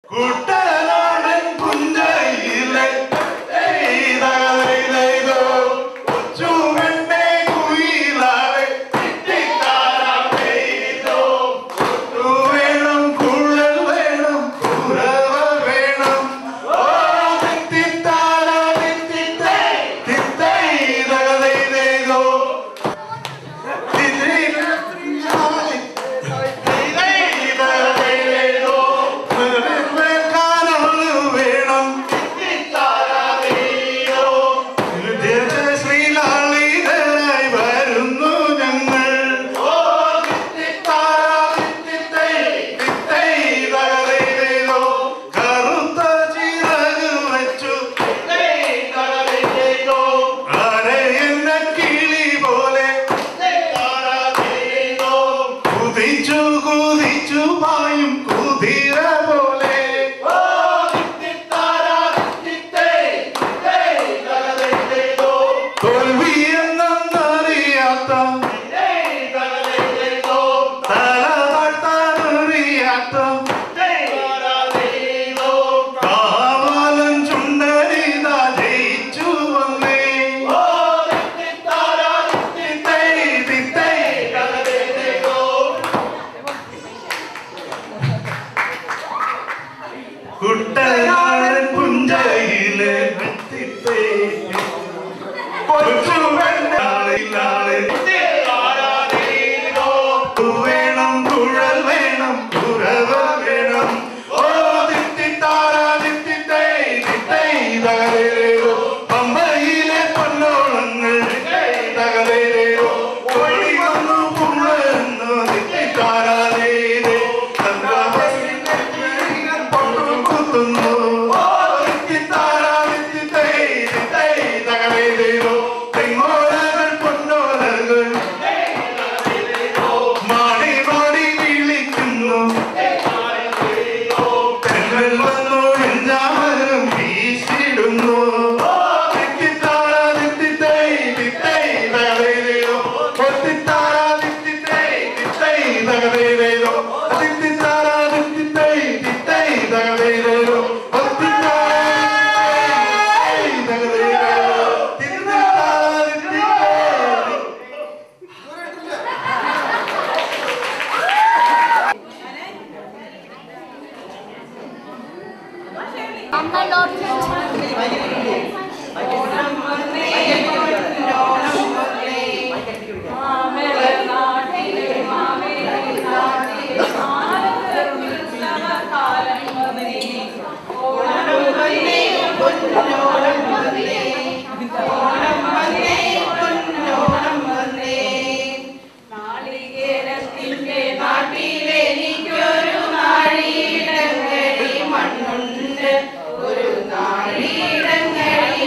കുട്ടനാടൻ പുഞ്ചയിലെ എയ്തകലയിലെയ്തോ കൊച്ചുവെണ്ണെ കുയിലാളെ ചിട്ടിക്കാരാമെയ്തോ. കൊട്ടു വേണം കുഴൽ വേണം കുരവ വേണം ഓ തിത്തിത്താര തിത്തിത്തേ തിത്തൈതകലയിലെയ്തോ. തിത്തിത്താര ശ്രീലാളിതരായി വരുന്നു ഞങ്ങൾ കറുത്ത ചിറക് വെച്ചു ആരെ എന്നെ കിളി പോലെ കുതിച്ചു കുതിച്ചു പായും കുതിര പോലെ തോൽവി എന്നറിയാത്ത തല താഴ്ത്താനറിയാത്ത കാവലൻ ചുണ്ടനിത ജയിച്ചു വന്നേ തിത്തൈ, തിത്തൈ. കുട്ടനാടൻ പുഞ്ചയിലെ തിത്തൈ. കൊച്ചു പെണ്ണാളിലാളെ വേണം കുഴൽ വേണം കുരവ വേണം ഓ തിത്തിത്താര തിത്തിത്തൈ തിത്തൈ തകരേരോ പമ്പയിലെ പൊന്നോളങ്ങൾ തകരേരോ ഓടി വന്നു പുള്ളെന്നു തിത്തിത്താരേരേ കുത്തുന്നു തിത്തിത്താര തിത്തിത്തൈ തിത്തൈ തകരേരോ തെങ്ങോലകൾ പൊന്നോലകൾ മാടി മാടി വിളിക്കുന്നു തെന്നൽ വന്നു എഞ്ചാമരം വീശിടുന്നു തിത്തിത്താര തിത്തിത്തൈ തിത്തൈ തകരേരോ തിത്തിത്താര തിത്തിത്തൈ തിത്തൈ തകരേരോ തിത്തിത്താര തിത്തിത്തൈ തിത്തൈ തകരേരോ തിത്തിത്താര തകരേരോ തിത്തിത്താര തിത്തിത്തൈ നാളികേരത്തിന്റെ നാട്ടിലെനിക്കൊരു നാഴിയിടങ്ങഴി മണ്ണുണ്ട് ഒരു നാഴിയിടങ്ങഴി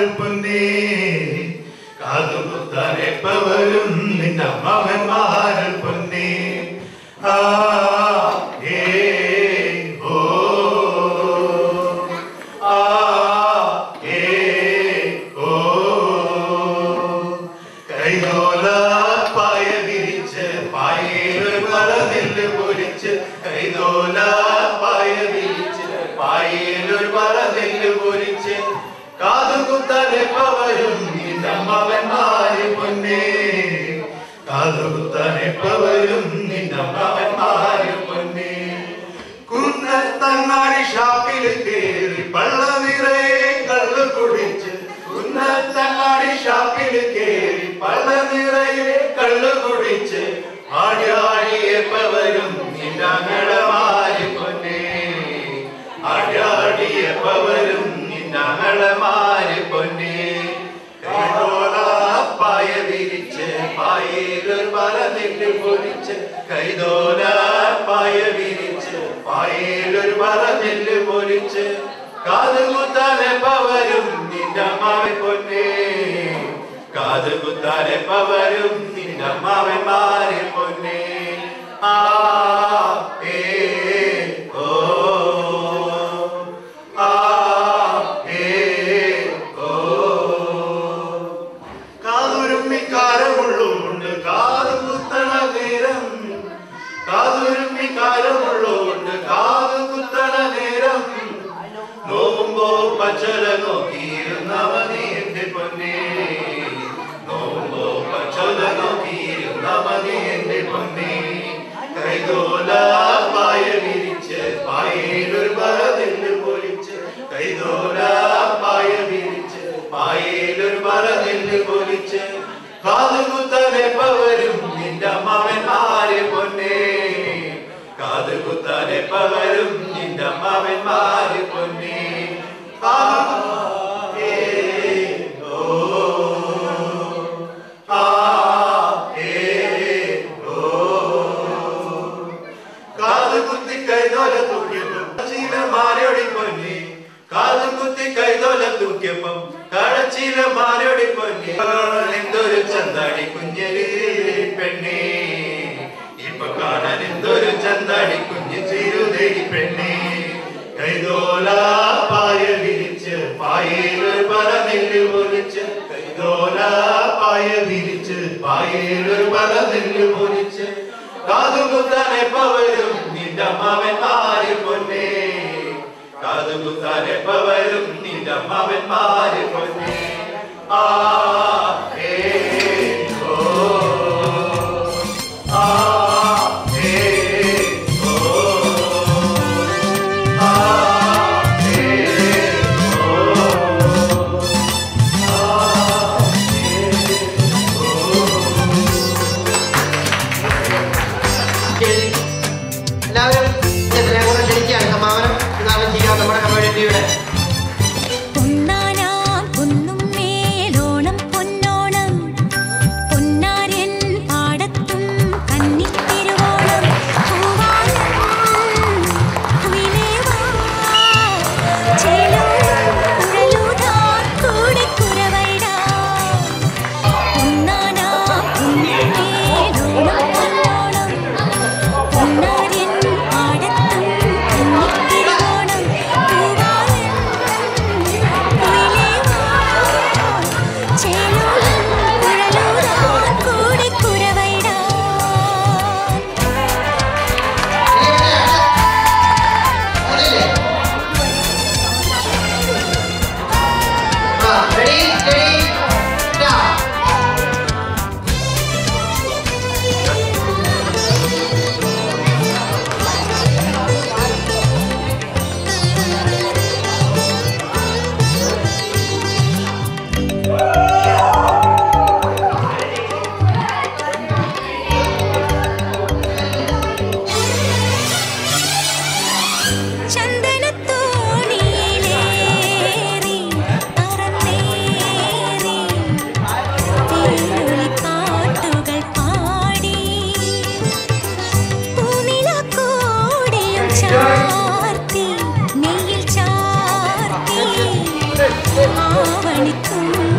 മാറിൽ പൊന്നേ കാതുകുത്താൻ എപ്പ വരും നിന്റെ അമ്മമാരിൽ പൊന്നേ ആ ഏ ഓ ആ ഏ ഓ കൈതോല പായ വിരിച്ച് പായേലൊരു മല നെല്ല് പൊരിച്ച് കൈതോല പായ വിരിച്ച് പായേലൊരു മല നെല്ല് പൊരിച്ച് കാതുകുത്താനെ പവരും നിന്നമ്മവന്മാര് പൊന്നേ കാതുകുത്താനെ പവരും നിന്നമ്മവന്മാര് പൊന്നേ കുന്നത്തങ്ങാടി ഷാപ്പിൽ കേറി പള്ള നിറയെ കള്ള് കുടിച്ച് കുന്നത്തങ്ങാടി ഷാപ്പിൽ കേറി പള്ള നിറയെ കള്ള് കുടിച്ച് ആടിയാടിയപ്പവരും നിന്നങ്ങളമാരി പൊന്നേ ആടിയാടിയപ്പവരും നിന്നങ്ങളമാരി പൊന്നേ കൈതോല പായ വിരിച്ച് പായേലൊരു പല നെല്ല് പൊരിച്ച് കൈതോല പായ വിരിച്ച് പായേലൊരു പല നെല്ല് പൊരിച്ച് കാതുകുത്താലെ പവരും നിന്റെ അമ്മാവൻ പൊന്നേ കാതുകുത്താലെ പവരും നിന്റെ അമ്മാവന്മാരെ പൊന്നേ ആ ഏ ഓ ആ ഏ ഓ കാതുരുമ്മിക്കാരമുള്ളുകൊണ്ട് കാതു കുത്തണ നേരം കാതുരുമ്മിക്കാരമുള്ളുകൊണ്ട് കാതു കുത്തണ നേരം നോക്കുമ്പോ പച്ചല നോക്കിയിരുന്നവനെ എന്റെ പൊന്നേ നോക്കുമ്പോ പച്ചല നോക്കിയിരുന്നവനെ എന്റെ പൊന്നേ കൈതോല പായ വിരിച്ച് പായേലൊരു പറതില് പൊലിച്ച് കൈതോല പായ വിരിച്ച് പായേലൊരു പറതില് പൊലിച്ച് കാതുകുത്തനെ പവരും നിന്റെ അമ്മാവന്മാരെ പൊന്നേ കാതുകുത്തനെ പവരും നിന്റെ അമ്മാവന്മാരെ പൊന്നേ ആ ഏ ഓ ആ ഏ ഓ കാത് കുത്തി കൈതോല തൂക്കിയപ്പം ചീലമാരോടി പൊന്നി കാത് കുത്തി കൈതോല തൂക്കിയപ്പം കടച്ചീലമാരോടി പൊന്നി എന്തൊരു ചന്താടി കുഞ്ഞരി പെണ്ണേ ഇപ്പൊ കാണാൻ എന്തൊരു ചന്താടി കുഞ്ഞു ചിരുതേടി പെണ്ണേ കൈതോല പായ വിരിച്ച് പായേലൊരു പറ നെല്ല് പൊരിച്ച് കൈതോല പായ വിരിച്ച് പായേലൊരു പറ നെല്ല് പൊരിച്ച് കാതുകുത്താനെ പവരും നിന്റെ അമ്മാവന്മാര് പൊന്നേ കാതുകുത്താനെ പവരും നിന്റെ അമ്മാവന്മാര് പൊന്നേ ആ ഏ ഓ ആ ഏ ഓ ആ ഏ ഓ ശരി. എല്ലാവരും എത്രയും കൂടെ ക്ഷണിക്കുകയാണ് സമാപനം വിഭാഗം ചെയ്യാം നമ്മുടെ കമ്മ്യൂണിറ്റിയുടെ പൊന്നാനാം കുന്നും മേലോണം പൊന്നോണം ആവണിക്കൊമ്പ